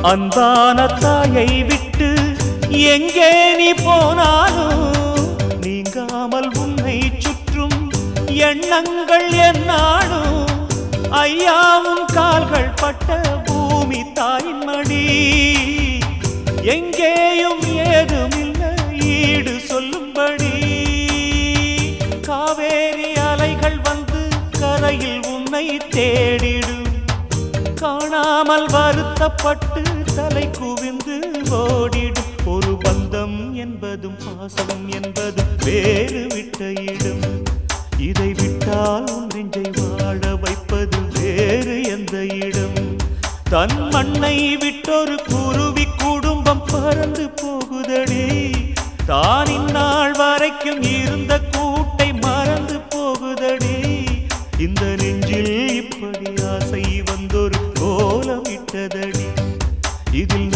அன்பான தாயை விட்டு எங்கே நீ போனாலும் நீங்காமல் உன்னை சுற்றும் எண்ணங்கள் என்னாலும் ஐயாவும் கால்கள் பட்ட பூமி தாயின் மடி எங்கேயும் ஏதுமில்லை ஈடு சொல்லும்படி காவேரி அலைகள் வந்து கரையில் உன்னை தேடிடும் காணாமல் வருத்தப்பட்டு தலை குவிந்து ஓடிடும் ஒரு பந்தம் என்பதும் பாசம் என்பதும் வேறு விட்ட இடம் இதை விட்டால் உன் நெஞ்சை வாழ வைப்பது வேறு எந்த இடம் தன் மண்ணை விட்டொரு குருவி குடும்பம் பறந்து போகுதடி தான் இந்நாள் வரைக்கும் இருந்த கூட்டை மறந்து போகுதடி இந்த நெஞ்சில் இப்படி ஆசை வந்தொரு கோலம் இட்டதடி இதில்